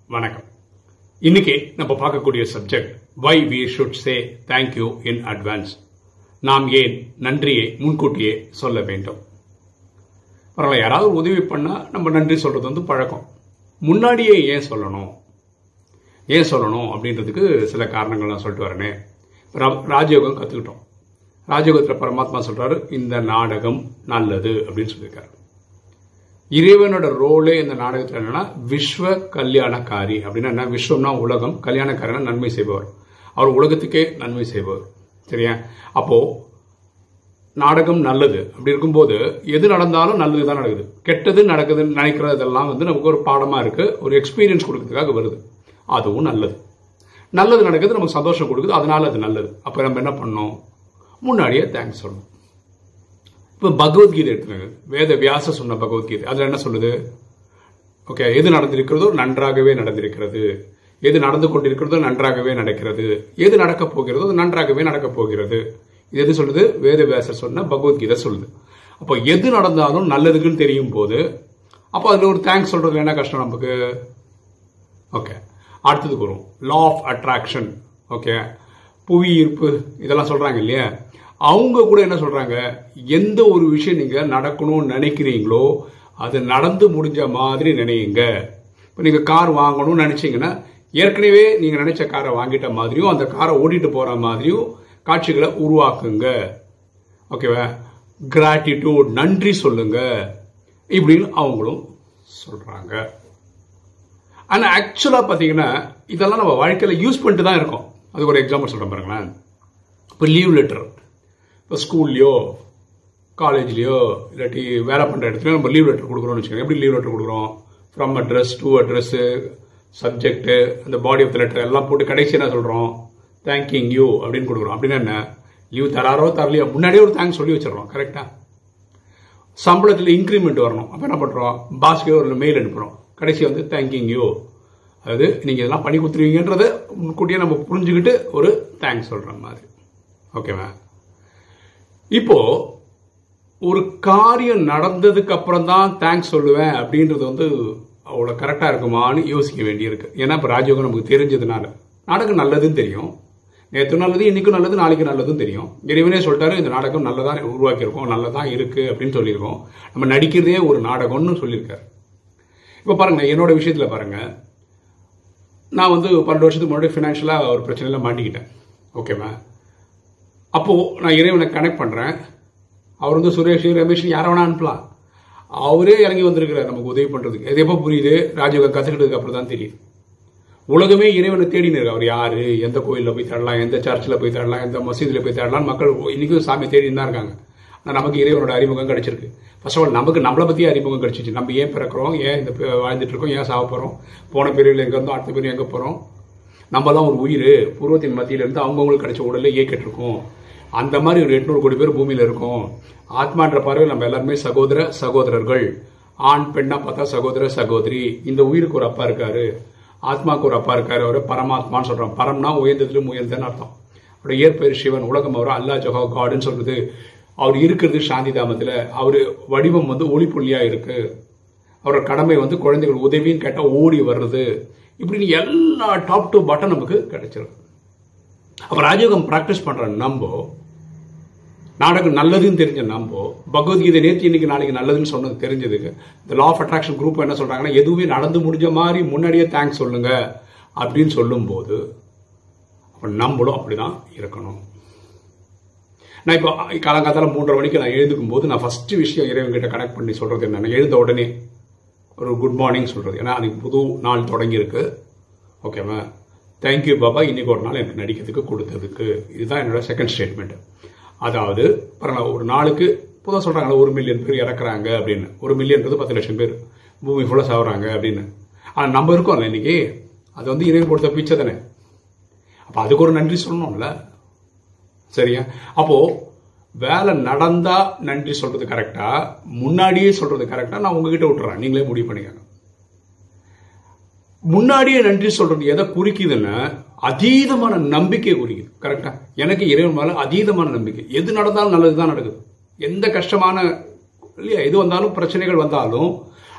வணக்கம் இன்னைக்கு நம்ம பார்க்கக்கூடிய subject why we should say thank you in advance நாம் ஏன் நன்றியை முன்கூட்டியே சொல்ல வேண்டும் பரவாயில்ல யாராவது உதவி பண்ணா நம்ம நன்றி சொல்றது வந்து பழக்கம் முன்னாடியே ஏன் சொல்லணும் ஏன் சொல்லணும் அப்படின்றதுக்கு சில காரணங்கள் நான் சொல்லிட்டு வரேனே ரா- ராஜயோகம் கத்துக்கிட்டோம் ராஜயோகத்தில் பரமாத்மா சொல்றாரு இந்த நாடகம் நல்லது அப்படின்னு சொல்லியிருக்காரு இறைவனோட ரோலே இந்த நாடகத்தில் என்னன்னா விஸ்வ கல்யாணக்காரி அப்படின்னா என்ன விஸ்வம்னா உலகம் கல்யாணக்காரனா நன்மை செய்பவர் அவர் உலகத்துக்கே நன்மை செய்பவர் சரியா அப்போ நாடகம் நல்லது அப்படி இருக்கும்போது எது நடந்தாலும் நல்லது தான் நடக்குது கெட்டது நடக்குதுன்னு நினைக்கிறதெல்லாம் வந்து நமக்கு ஒரு பாடமா இருக்கு ஒரு எக்ஸ்பீரியன்ஸ் கொடுக்கறதுக்காக வருது அதுவும் நல்லது நல்லது நடக்குது நமக்கு சந்தோஷம் கொடுக்குது அதனால அது நல்லது அப்போ நம்ம என்ன பண்ணோம் முன்னாடியே தேங்க்ஸ் சொல்லணும் இப்போ பகவத்கீதை எடுத்துக்கோங்க வேத வியாச சொன்ன பகவத்கீதை அதில் என்ன சொல்லுது ஓகே எது நடந்திருக்கிறதோ நன்றாகவே நடந்திருக்கிறது எது நடந்து கொண்டிருக்கிறதோ நன்றாகவே நடக்கிறது எது நடக்கப் போகிறதோ அது நன்றாகவே நடக்கப் போகிறது இது எது சொல்லுது வேத வியாசர் சொன்ன பகவத்கீதை சொல்லுது அப்போ எது நடந்தாலும் நல்லதுக்குன்னு தெரியும் போது அப்போ அதில் ஒரு தேங்க்ஸ் சொல்றதுல என்ன கஷ்டம் நமக்கு ஓகே அடுத்ததுக்கு வரும் லா ஆஃப் அட்ராக்ஷன் ஓகே புவி ஈர்ப்பு இதெல்லாம் சொல்றாங்க இல்லையா அவங்க கூட என்ன சொல்றாங்க எந்த ஒரு விஷயம் நீங்க நடக்கணும்னு நினைக்கிறீங்களோ அது நடந்து முடிஞ்ச மாதிரி நினையுங்க இப்போ நீங்க கார் வாங்கணும்னு நினைச்சீங்கன்னா ஏற்கனவே நீங்க நினைச்ச காரை வாங்கிட்ட மாதிரியும் அந்த காரை ஓட்டிட்டு போற மாதிரியும் காட்சிகளை உருவாக்குங்க ஓகேவா கிராட்டிடியூட் நன்றி சொல்லுங்க இப்படின்னு அவங்களும் சொல்றாங்க ஆனா ஆக்சுவலா பாத்தீங்கன்னா இதெல்லாம் நம்ம வாழ்க்கையில யூஸ் பண்ணிட்டு தான் இருக்கோம் அதுக்கு ஒரு எக்ஸாம்பிள் சொல்றேன் பாருங்களேன் இப்போ லீவ் லெட்டர் இப்போ ஸ்கூல்லையோ காலேஜ்லயோ இல்லாட்டி வேலை பண்ற இடத்துல நம்ம லீவ் லெட்டர் கொடுக்குறோம்னு வச்சுக்கோங்க எப்படி லீவ் லெட்டர் கொடுக்குறோம் from address to address subject அந்த பாடி ஆஃப் த லெட்டர் எல்லாம் போட்டு கடைசி என்ன சொல்றோம் தேங்க்யூங் யூ அப்படின்னு கொடுக்குறோம் அப்படின்னா என்ன லீவ் தராரோ தரலையோ முன்னாடியே ஒரு தேங்க்ஸ் சொல்லி வச்சிடறோம் கரெக்டா சம்பளத்தில் இன்க்ரிமெண்ட் வரணும் அப்போ என்ன பண்ணுறோம் பாஸ்க்கு ஒரு மெயில் அனுப்புகிறோம் கடைசி வந்து தேங்க்யூங் யூ அதாவது நீங்கள் இதெல்லாம் பண்ணி கொடுத்துருவீங்கன்றத முன்கூட்டியே நம்ம புரிஞ்சுக்கிட்டு ஒரு தேங்க்ஸ் சொல்கிற மாதிரி ஓகேவா இப்போ ஒரு காரியம் நடந்ததுக்கு அப்புறம் தான் தேங்க்ஸ் சொல்லுவேன் அப்படின்றது வந்து அவ்வளோ கரெக்டாக இருக்குமான்னு யோசிக்க வேண்டியிருக்கு ஏன்னா இப்போ ராஜயோகம் நமக்கு தெரிஞ்சதுனால நாடகம் நல்லதுன்னு தெரியும் நேற்று நல்லது இன்னைக்கும் நல்லது நாளைக்கு நல்லதும் தெரியும் இறைவனே சொல்லிட்டாரு இந்த நாடகம் நல்லதா உருவாக்கியிருக்கோம் நல்லதா இருக்கு அப்படின்னு சொல்லியிருக்கோம் நம்ம நடிக்கிறதே ஒரு நாடகம்னு சொல்லியிருக்காரு இப்போ பாருங்க என்னோட விஷயத்தில் பாருங்க நான் வந்து பன்னெண்டு வருஷத்துக்கு முன்னாடி ஃபினான்ஷியலாக ஒரு பிரச்சனையில் மாட்டிக்கிட்டேன் ஓகேவா அப்போது நான் இறைவனை கனெக்ட் பண்ணுறேன் அவர் வந்து சுரேஷ் ரமேஷ் யாரை வேணா அனுப்பலாம் அவரே இறங்கி வந்திருக்கிறார் நமக்கு உதவி பண்ணுறதுக்கு இது எப்போ புரியுது ராஜயோகம் கற்றுக்கிட்டதுக்கு அப்புறம் தான் தெரியுது உலகமே இறைவனை தேடினு இருக்கு அவர் யாரு எந்த கோயிலில் போய் தேடலாம் எந்த சர்ச்சில் போய் தேடலாம் எந்த மசீதியில் போய் தேடலாம் மக்கள் இன்னைக்கும் சாமி தேடின்னு தான் இருக்காங்க ஆனால் நமக்கு இறைவனோட அறிமுகம் கிடைச்சிருக்கு ஃபர்ஸ்ட் ஆஃப் ஆல் நமக்கு நம்மளை பற்றி அறிமுகம் கிடைச்சிச்சு நம்ம ஏன் பிறக்கிறோம் ஏன் இந்த பி- வாழ்ந்துட்டு இருக்கோம் ஏன் சாக போகிறோம் போன பிரிவில் எங்கே இருந்தோம் அடுத்த பிரிவு எங்கே போகிறோம் நம்ம தான் ஒரு உயிர் பூர்வத்தின் மத்தியில இருந்து அவங்கவுங்களுக்கு கிடைச்ச உடலை இயக்கிட்டு இருக்கோம் அந்த மாதிரி ஒரு எட்நூறு கோடி பேர் பூமியில இருக்கோம் ஆத்மான்ற பார்வையில் நம்ம எல்லாருமே சகோதர சகோதரர்கள் ஆண் பெண்ணா பார்த்தா சகோதர சகோதரி இந்த உயிருக்கு ஒரு அப்பா இருக்காரு ஆத்மாவுக்கு ஒரு அப்பா இருக்காரு அவர் பரமாத்மான்னு சொல்றோம் பரம்னா உயர்ந்ததிலும் உயர்ந்தன்னு அர்த்தம் அவருடைய இயற்பெயர் சிவன் உலகம் அவர் அல்லா ஜஹா காடுன்னு சொல்றது அவர் இருக்கிறது சாந்தி தாமத்துல அவர் வடிவம் வந்து ஒளிப்புள்ளியா இருக்கு அவரோட கடமை வந்து குழந்தைகள் உதவின்னு கேட்டா ஓடி வர்றது இப்படின்னு எல்லா டாப் டு பட்டன் நமக்கு கிடைச்சிருக்கு அப்ப ராஜயோகம் பிராக்டிஸ் பண்ற நம்போ நாடகம் நல்லதுன்னு தெரிஞ்ச நம்போ பகவத்கீதை நேற்று இன்னைக்கு நாளைக்கு நல்லதுன்னு சொன்னது தெரிஞ்சதுக்கு இந்த லா ஆஃப் அட்ராக்ஷன் குரூப் என்ன சொல்றாங்கன்னா எதுவுமே நடந்து முடிஞ்ச மாதிரி முன்னாடியே தேங்க்ஸ் சொல்லுங்க அப்படின்னு சொல்லும்போது அப்ப நம்மளும் அப்படிதான் இருக்கணும் நான் இப்போ காலங்காத்தால மூன்றரை மணிக்கு நான் எழுந்துக்கும் போது நான் ஃபர்ஸ்ட் விஷயம் இறைவன் கிட்ட கனெக்ட் பண்ணி சொல்றது என்னன்னா எழுந்த உடனே ஒரு குட் மார்னிங் சொல்றது ஏன்னா அதுக்கு புது நாள் தொடங்கி இருக்கு ஓகேவா தேங்க்யூ பாபா இன்னைக்கு ஒரு நாள் எனக்கு நடிக்கிறதுக்கு கொடுத்ததுக்கு இதுதான் என்னோட செகண்ட் ஸ்டேட்மெண்ட் அதாவது பரவாயில்ல ஒரு நாளுக்கு புதுசாக சொல்றாங்களா ஒரு மில்லியன் பேர் இறக்குறாங்க அப்படின்னு ஒரு மில்லியன்றது பத்து லட்சம் பேர் பூமி ஃபுல்லாக சாகுறாங்க அப்படின்னு ஆனால் நம்ம இருக்கோம்ல இன்னைக்கு அது வந்து இறைவன் கொடுத்த பிச்சை தானே அப்போ அதுக்கு ஒரு நன்றி சொல்லணும்ல சரியா அப்போ வேலை நடந்தா நன்றி சொல்றது கரெக்டா முன்னாடியே சொல்றது கரெக்டா நான் உங்ககிட்ட விட்டுறேன் நீங்களே முடிவு பண்ணிக்கோங்க முன்னாடியே நன்றி சொல்றது எதை குறிக்குதுன்னா அதீதமான நம்பிக்கை குறிக்குது கரெக்டா எனக்கு இறைவன் மேல அதீதமான நம்பிக்கை எது நடந்தாலும் நல்லதுதான் நடக்குது எந்த கஷ்டமான இல்லையா எது வந்தாலும் பிரச்சனைகள் வந்தாலும்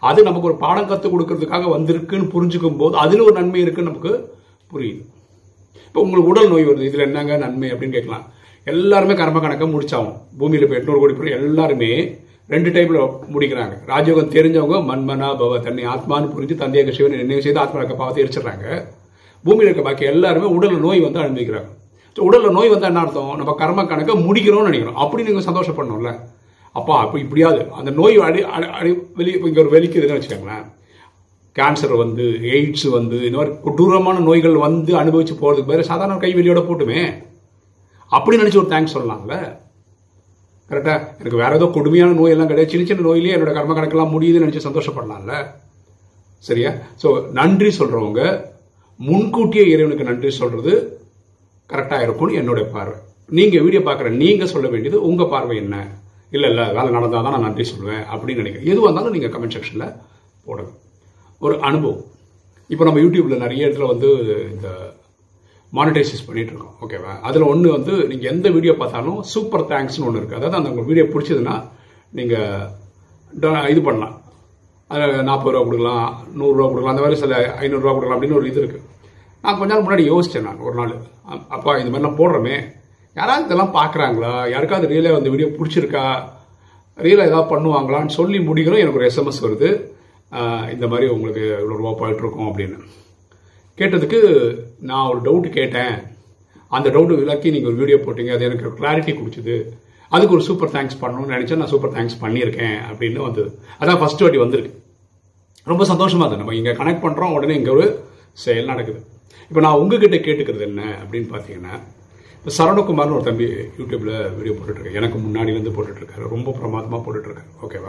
அது நமக்கு ஒரு பாடம் கற்றுக் கொடுக்கறதுக்காக வந்திருக்குன்னு புரிஞ்சுக்கும் போது அதில் ஒரு நன்மை இருக்குன்னு நமக்கு புரியுது இப்போ உங்களுக்கு உடல் நோய் வருது இதில் என்னங்க நன்மை அப்படின்னு கேட்கலாம் எல்லாருமே கர்ம கணக்கை முடிச்சாகும் பூமியில் இப்போ எட்நூறு கோடி பேர் எல்லாருமே ரெண்டு டைப்ல முடிக்கிறாங்க ராஜயோகம் தெரிஞ்சவங்க மன்மனா பவ தன்னை ஆத்மான்னு புரிஞ்சு தந்தையாக சிவனை நினைவு செய்து ஆத்மா இருக்க பாவத்தை எரிச்சிடுறாங்க பூமியில் இருக்க பாக்கி எல்லாருமே உடல் நோய் வந்து அனுபவிக்கிறாங்க ஸோ உடல்ல நோய் வந்தா என்ன அர்த்தம் நம்ம கர்ம கணக்கை முடிக்கிறோம்னு நினைக்கிறோம் அப்படி நீங்க சந்தோஷப்படணும்ல அப்பா அப்போ இப்படியாவது அந்த நோய் அடி அடி- அடி வெளியே இங்கே ஒரு வெளிக்குதுன்னு வச்சுக்கோங்களேன் கேன்சர் வந்து எய்ட்ஸ் வந்து இந்த மாதிரி கொடூரமான நோய்கள் வந்து அனுபவிச்சு போறதுக்கு பேர் சாதாரண கை வெளியோட போட்டுமே அப்படி நினைச்சு ஒரு தேங்க்ஸ் சொல்லலாம்ல கரெக்டா எனக்கு வேற ஏதோ கொடுமையான நோய் எல்லாம் கிடையாது சின்ன சின்ன நோயிலேயே என்னோட கர்ம கணக்கெல்லாம் முடியுதுன்னு நினைச்சு சந்தோஷப்படலாம்ல சரியா ஸோ நன்றி சொல்றவங்க முன்கூட்டியே இறைவனுக்கு நன்றி சொல்றது கரெக்டா இருக்கும்னு என்னுடைய பார்வை நீங்க வீடியோ பார்க்குற நீங்க சொல்ல வேண்டியது உங்க பார்வை என்ன இல்ல இல்ல வேலை நடந்தால் தான் நான் நன்றி சொல்லுவேன் அப்படின்னு நினைக்கிறேன் எதுவாக இருந்தாலும் நீங்க கமெண்ட் செக்ஷன்ல போடுங்க ஒரு அனுபவம் இப்போ நம்ம யூடியூப்ல நிறைய இடத்துல வந்து இந்த மானிட்டைசஸ் பண்ணிட்டு இருக்கோம் ஓகேவா அதில் ஒன்று வந்து நீங்கள் எந்த வீடியோ பார்த்தாலும் சூப்பர் தேங்க்ஸ்னு ஒன்று இருக்குது அதாவது அந்த உங்கள் வீடியோ பிடிச்சதுன்னா நீங்கள் இது பண்ணலாம் அதில் நாற்பது ரூபா கொடுக்கலாம் நூறுரூவா கொடுக்கலாம் அந்த மாதிரி சில ஐநூறுரூவா கொடுக்கலாம் அப்படின்னு ஒரு இது இருக்குது நான் கொஞ்ச நாள் முன்னாடி யோசித்தேன் நான் ஒரு நாள் அ- அப்பா இந்த மாதிரிலாம் போடுறோமே யாராவது இதெல்லாம் பார்க்குறாங்களா யாருக்காவது ரியலாக அந்த வீடியோ பிடிச்சிருக்கா ரியலாக ஏதாவது பண்ணுவாங்களான்னு சொல்லி முடிக்கிறோம் எனக்கு ஒரு எஸ்எம்எஸ் வருது ஆஹ் இந்த மாதிரி உங்களுக்கு இவ்வளோ ரூபா போயிட்டுருக்கோம் அப்படின்னு கேட்டதுக்கு நான் ஒரு டவுட் கேட்டேன் அந்த டவுட் விளக்கி நீங்கள் ஒரு வீடியோ போட்டீங்க அது எனக்கு கிளாரிட்டி கொடுக்குது அதுக்கு ஒரு சூப்பர் தேங்க்ஸ் பண்ணணும்னு நினச்சேன் நான் சூப்பர் தேங்க்ஸ் பண்ணியிருக்கேன் அப்படின்னு வந்து அதான் ஃபர்ஸ்ட் வாட்டி வந்திருக்கு ரொம்ப சந்தோஷமா இருக்கு நம்ம இங்க கனெக்ட் பண்றோம் உடனே இங்க ஒரு செயல் நடக்குது இப்போ நான் உங்ககிட்ட கேட்டுக்கிறது என்ன அப்படின்னு பார்த்தீங்கன்னா இப்போ சரவணகுமார்னு ஒரு தம்பி யூடியூப்ல வீடியோ போட்டுட்டு இருக்காரு எனக்கு முன்னாடில இருந்து போட்டுட்டு இருக்காரு ரொம்ப பிரமாதமா போட்டுட்டு இருக்காரு ஓகேவா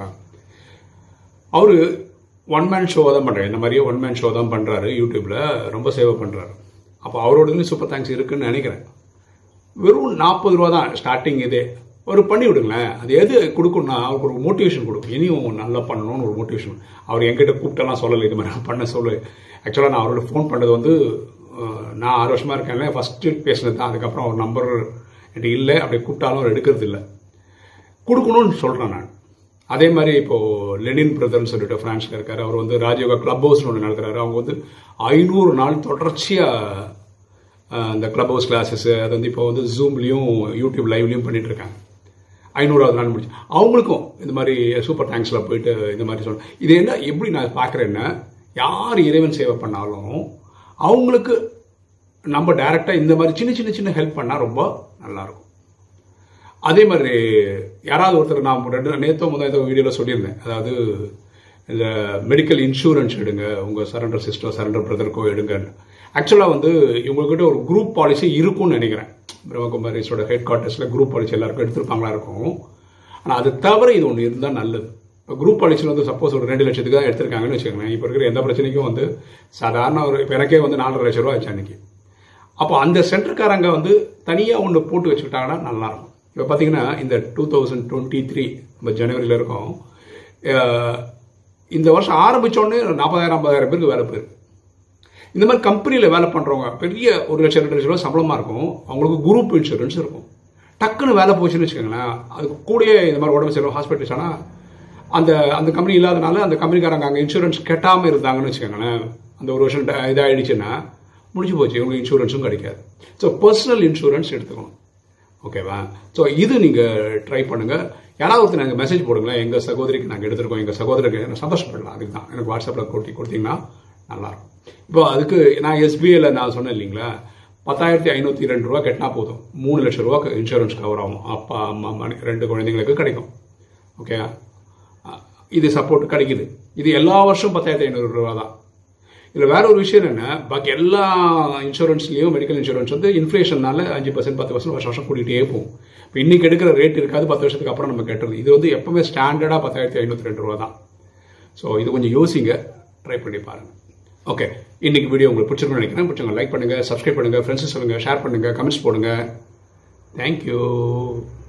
அவரு ஒன் மேன் ஷோ தான் பண்றாரு இந்த மாதிரியே ஒன் மேன் ஷோ தான் பண்றாரு யூடியூப்ல ரொம்ப சேவை பண்றாரு அப்போ அவரோட சூப்பர் தேங்க்ஸ் இருக்குன்னு நினைக்கிறேன் வெறும் நாற்பது ரூபா தான் ஸ்டார்டிங் இதே ஒரு பண்ணி விடுங்களேன் அது எது கொடுக்கும்னா அவருக்கு ஒரு மோட்டிவேஷன் கொடுக்கும் இனியும் நல்லா பண்ணணும்னு ஒரு மோட்டிவேஷன் அவர் என்கிட்ட கூப்பிட்டெல்லாம் சொல்லலை இது மாதிரி நான் பண்ண சொல்லு ஆக்சுவலாக நான் அவரோட ஃபோன் பண்ணது வந்து அஹ், நான் ஆறு வருஷமா இருக்கேன்ல ஃபர்ஸ்ட் பேசினது தான் அதுக்கப்புறம் அவர் நம்பர் என்கிட்ட இல்லை அப்படி கூப்பிட்டாலும் அவர் எடுக்கிறது இல்லை கொடுக்கணும்னு சொல்றேன் நான் அதே மாதிரி இப்போ லெனின் பிரதர்னு சொல்லிட்டு பிரான்ஸ்ல இருக்காரு அவர் வந்து ராஜயோகா கிளப் ஹவுஸ்னு ஒன்று நடத்துறாரு அவங்க வந்து ஐநூறு நாள் தொடர்ச்சியா அஹ், இந்த கிளப் ஹவுஸ் கிளாஸஸ் அது வந்து இப்போ வந்து ஜூம்லயும் யூடியூப் லைவ்லயும் பண்ணிட்டு இருக்காங்க ஐநூறாவது நாள் முடிச்சு அவங்களுக்கும் இந்த மாதிரி சூப்பர் தேங்க்ஸ்ல போயிட்டு இந்த மாதிரி சொல்லணும் இது என்ன எப்படி நான் பார்க்குறேன்னா யார் இறைவன் சேவை பண்ணாலும் அவங்களுக்கு நம்ம டைரக்டா இந்த மாதிரி சின்ன சின்ன சின்ன ஹெல்ப் பண்ணா ரொம்ப நல்லா இருக்கும் அதே மாதிரி யாராவது ஒருத்தர் நான் ரெண்டு நேத்தோ முதல் ஏதோ வீடியோவில் சொல்லியிருந்தேன் அதாவது இந்த மெடிக்கல் இன்சூரன்ஸ் எடுங்க உங்கள் சரண்டர் சிஸ்டர் சரண்டர் பிரதருக்கோ எடுங்கன்னு ஆக்சுவலாக வந்து இவங்ககிட்ட ஒரு குரூப் பாலிசி இருக்கும்னு நினைக்கிறேன் பிரம்மகுமாரிஸோட ஹெட் குவார்ட்டர்ஸில் குரூப் பாலிசி எல்லாருக்கும் எடுத்திருப்பாங்களா இருக்கும் ஆனால் அது தவிர இது ஒன்று இருந்தால் நல்லது இப்போ குரூப் பாலிசியில் வந்து சப்போஸ் ஒரு ரெண்டு லட்சத்துக்கு தான் எடுத்திருக்காங்கன்னு வச்சுக்கோங்களேன் இப்போ இருக்கிற எந்த பிரச்சனைக்கும் வந்து சாதாரண ஒரு இப்போ எனக்கே வந்து நாலரை லட்ச ரூபா ஆச்சு அன்னைக்கு அப்போ அந்த சென்டர்காரங்க வந்து தனியாக ஒன்று போட்டு வச்சுக்கிட்டாங்கன்னா நல்லா இருக்கும் இப்போ பார்த்தீங்கன்னா இந்த டூ தௌசண்ட் டுவெண்ட்டி த்ரீ நம்ம ஜனவரியில் இருக்கோம் அஹ் இந்த வருஷம் ஆரம்பிச்சோடனே நாற்பதாயிரம் ஐம்பதாயிரம் பேருக்கு வேலை போயிருக்கு இந்த மாதிரி கம்பெனியில் வேலை பண்ணுறவங்க பெரிய ஒரு லட்சம் ரெண்டு லட்சம் ரூபா சம்பளமாக இருக்கும் அவங்களுக்கு குரூப் இன்சூரன்ஸ் இருக்கும் டக்குன்னு வேலை போச்சுன்னு வச்சுக்கோங்களேன் அதுக்கு கூடயே இந்த மாதிரி உடம்பு சரியில்லை ஹாஸ்பிட்டல்ஸ் ஆனால் அந்த அந்த கம்பெனி இல்லாதனால அந்த கம்பெனிக்காரங்க அங்கே இன்சூரன்ஸ் கட்டாமல் இருந்தாங்கன்னு வச்சுக்கோங்களேன் அந்த ஒரு வருஷம் ட- இதாயிடுச்சுன்னா முடிஞ்சு போச்சு உங்களுக்கு இன்சூரன்ஸும் கிடைக்காது ஸோ பர்சனல் இன்சூரன்ஸ் எடுத்துக்கணும் ஓகேவா ஸோ இது நீங்கள் ட்ரை பண்ணுங்கள் யாராவது ஒருத்தர் எனக்கு மெசேஜ் போடுங்களேன் எங்கள் சகோதரிக்கு நாங்கள் எடுத்திருக்கோம் எங்கள் சகோதரருக்கு எனக்கு சந்தோஷப்படலாம் அதுக்கு தான் எனக்கு வாட்ஸ்அப்பில் கொடுத்தி கொடுத்தீங்கன்னா நல்லாயிருக்கும் இப்போ அதுக்கு நான் எஸ்பிஐல நான் சொன்னேன் இல்லைங்களா பத்தாயிரத்தி ஐநூற்றி ரெண்டு ரூபா கட்டினா போதும் மூணு லட்சம் ரூபா இன்சூரன்ஸ் கவர் ஆகும் அப்பா அம்மா மணி- ரெண்டு குழந்தைங்களுக்கு கிடைக்கும் ஓகே இது சப்போர்ட் கிடைக்குது இது எல்லா வருஷம் பத்தாயிரத்தி ஐநூறு ரூபா தான் இதில் வேற ஒரு விஷயம் என்ன பாக்கி எல்லா இன்சூரன்ஸ்லையும் மெடிக்கல் இன்சூரன்ஸ் வந்து இன்ஃப்ளேஷனால அஞ்சு பர்சன்ட் பத்து பர்சன்ட் வருஷம் வருஷம் கூட்டிகிட்டே போகும் இப்போ இன்னைக்கு எடுக்கிற ரேட் இருக்காது பத்து வருஷத்துக்கு அப்புறம் நம்ம கட்டுறது இது வந்து எப்பவுமே ஸ்டாண்டர்டாக பத்தாயிரத்தி ஐநூற்றி ரெண்டு ரூபா தான் ஸோ இது கொஞ்சம் யோசிங்க ட்ரை பண்ணி பாருங்க ஓகே இன்னைக்கு வீடியோ உங்களுக்கு பிடிச்சிருக்கும்னு நினைக்கிறேன் பிடிச்சவங்க லைக் பண்ணுங்க சப்ஸ்கிரைப் பண்ணுங்க ஃப்ரெண்ட்ஸ் சொல்லுங்க ஷேர் பண்ணுங்க கமெண்ட்ஸ் போடுங்க தேங்க்யூ